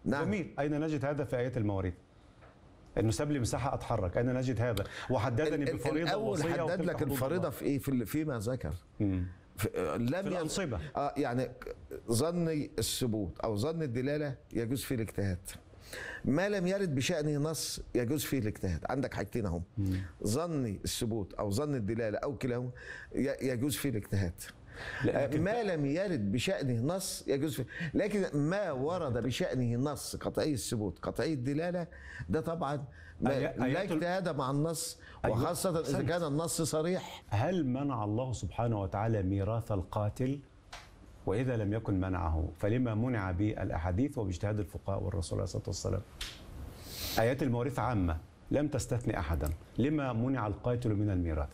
نعم. جميل اين نجد هذا في ايات المواريث انه ساب لي مساحه اتحرك اين نجد هذا وحددني ال- ال- بفريضه الاول وصيه حدد وتلك لك حدود الفريضه الله. في ايه في ال- فيما ذكر مم. في آه، لم في ين- الأنصبة. اه يعني ك- ظن الثبوت او ظن الدلاله يجوز فيه الاجتهاد ما لم يرد بشأنه نص يجوز فيه الاجتهاد عندك حاجتين اهم ظن الثبوت او ظن الدلاله او كلاهما ي- يجوز فيه الاجتهاد لا، آه، لكن- ما لم يرد بشأنه نص يجوز فيه لكن ما ورد بشأنه نص قطعي الثبوت قطعي الدلاله ده طبعا ما آي- لا آيات ال- اجتهاد مع النص أيوة. وخاصه اذا أحسنت. كان النص صريح هل منع الله سبحانه وتعالى ميراث القاتل واذا لم يكن منعه فلما منع بالاحاديث وباجتهاد الفقهاء والرسول عليه الصلاه والسلام ايات المواريث عامه لم تستثني احدا لما منع القاتل من الميراث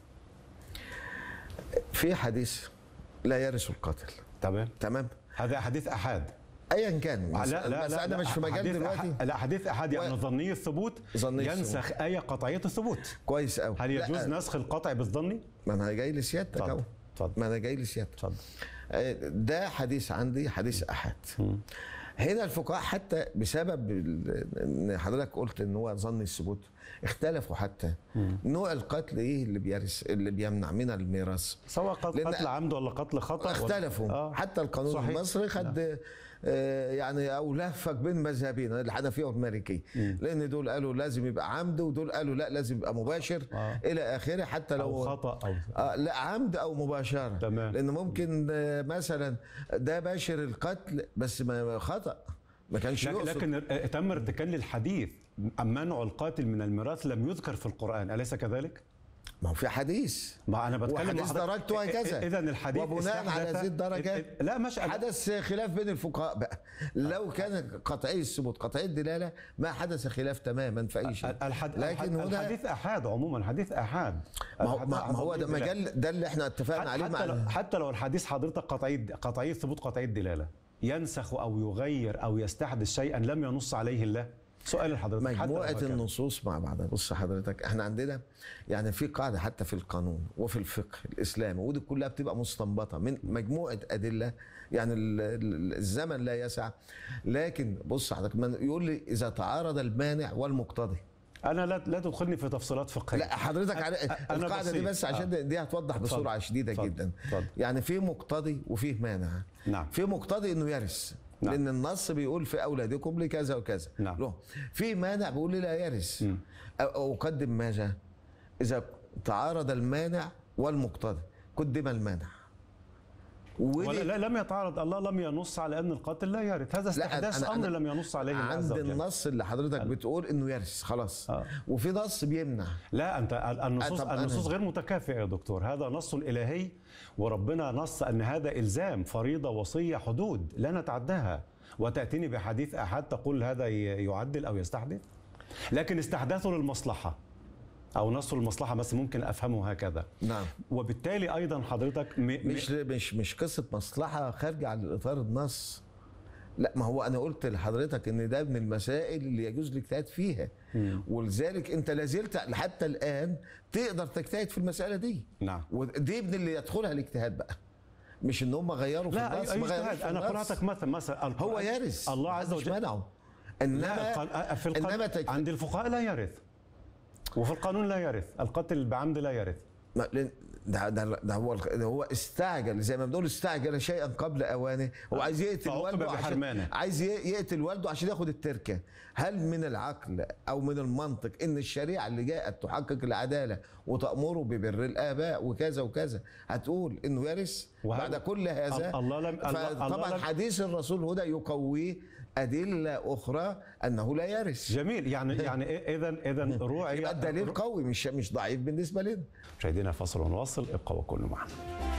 في حديث لا يرث القاتل تمام تمام هذا حديث احاد ايا كان لا بس, لا بس لا انا مش في مجال حديث دلوقتي أح- لا حديث احاد يعني و- ظني الثبوت ظني ينسخ ايه قطعيه الثبوت كويس قوي هل يجوز نسخ القطع بالظني؟ ما انا جاي لسيادتك اتفضل اهو اتفضل ما انا جاي لسيادتك اتفضل آه، ده حديث عندي حديث احاد هنا الفقهاء حتى بسبب ال- ان حضرتك قلت ان هو ظن الثبوت اختلفوا حتى نوع القتل ايه اللي بيرث اللي بيمنع من الميراث سواء قتل, لأن- قتل عمد ولا قتل خطا ولا- اختلفوا آه. حتى القانون صحيح. المصري خد آه، يعني او لفك بين مذهبين الحنفيه والمالكيه لان دول قالوا لازم يبقى عمد ودول قالوا لا لازم يبقى مباشر آه. الى اخره حتى لو او خطا او آه لا عمد او مباشره تمام. لان ممكن آه، مثلا ده باشر القتل بس ما خطا ما كانش لكن, يقصد لكن ر- تم ارتكان للحديث أم منع القاتل من الميراث لم يذكر في القرآن أليس كذلك؟ ما هو في حديث ما أنا بتكلم وحديث درجته هكذا إذا الحديث وبناء على استحدث- هذه الدرجات لا مش حدث خلاف بين الفقهاء بقى لو كان قطعي الثبوت قطعي الدلاله ما حدث خلاف تماما في اي شيء الحد... لكن هنا الحديث أحاد عموما حديث أحاد ما هو, الحد- ما ما هو ده قطعي الدلالة. مجال ده اللي احنا اتفقنا عليه حتى لو مع حتى لو الحديث حضرتك قطعي قطعي الثبوت قطعي الدلاله ينسخ او يغير او يستحدث شيئا لم ينص عليه الله سؤال لحضرتك حتى لو مجموعة هكذا. النصوص مع بعضها بص حضرتك احنا عندنا يعني في قاعدة حتى في القانون وفي الفقه الإسلامي ودي كلها بتبقى مستنبطة من مجموعة أدلة يعني ال- ال- الزمن لا يسع لكن بص حضرتك من يقول لي إذا تعارض المانع والمقتضي انا لا لا تدخلني في تفصيلات فقهيه لا حضرتك على أنا القاعدة دي بسيط. بس عشان آه. دي هتوضح اتفضل. بسرعة شديدة اتفضل. جدا اتفضل. يعني في مقتضي وفيه مانع نعم. في مقتضي انه يرث نعم. لان النص بيقول في اولادكم لكذا وكذا نعم. له في مانع بيقول لي لا يرث أو- أو اقدم ماذا اذا تعارض المانع والمقتضي قدم المانع ودي- ولا لا لم يتعارض الله لم ينص على ان القاتل لا يرث هذا لا، استحداث أنا- امر أنا لم ينص عليه الله عز عند وجل النص اللي حضرتك بتقول انه يرث خلاص آه. وفي نص بيمنع لا انت ال- النصوص طب أنا- النصوص غير متكافئه يا دكتور هذا نص الهي وربنا نص ان هذا الزام فريضه وصيه حدود لا نتعداها وتاتيني بحديث احد تقول هذا ي- يعدل او يستحدث لكن استحداثه للمصلحه او نص المصلحه بس ممكن افهمه هكذا نعم وبالتالي ايضا حضرتك م... م... مش مش مش قصه مصلحه خارجه عن اطار النص لا ما هو انا قلت لحضرتك ان ده من المسائل اللي يجوز الاجتهاد فيها ولذلك انت لازلت حتى الان تقدر تجتهد في المساله دي نعم. ودي من اللي يدخلها الاجتهاد بقى مش ان هم غيروا في لا النص أي ما أي غيروش اجتهاد في انا النص. قراتك مثل مثلا القرآن- هو يرث الله عز محدش وجل منعه لا انما القان- في القان... انما تجت... عند الفقهاء لا يرث وفي القانون لا يرث القتل بعمد لا يرث ما- لأن ده ده ده هو ده هو استعجل زي ما بنقول استعجل شيئا قبل اوانه هو عايز يقتل فعوقب والده عشان بحرمانه. عايز ي- يقتل والده عشان ياخد التركه هل من العقل او من المنطق ان الشريعه اللي جاءت تحقق العداله وتامره ببر الاباء وكذا وكذا هتقول انه يرث وهل- بعد كل هذا ال- الله لم- الله- الله طبعا لم- حديث الرسول هدى يقويه ادله اخرى انه لا يرث جميل يعني يعني اذا اذا روعي يبقى الدليل قوي مش مش ضعيف بالنسبه لنا مشاهدينا فاصل ونواصل ابقوا وكونوا معنا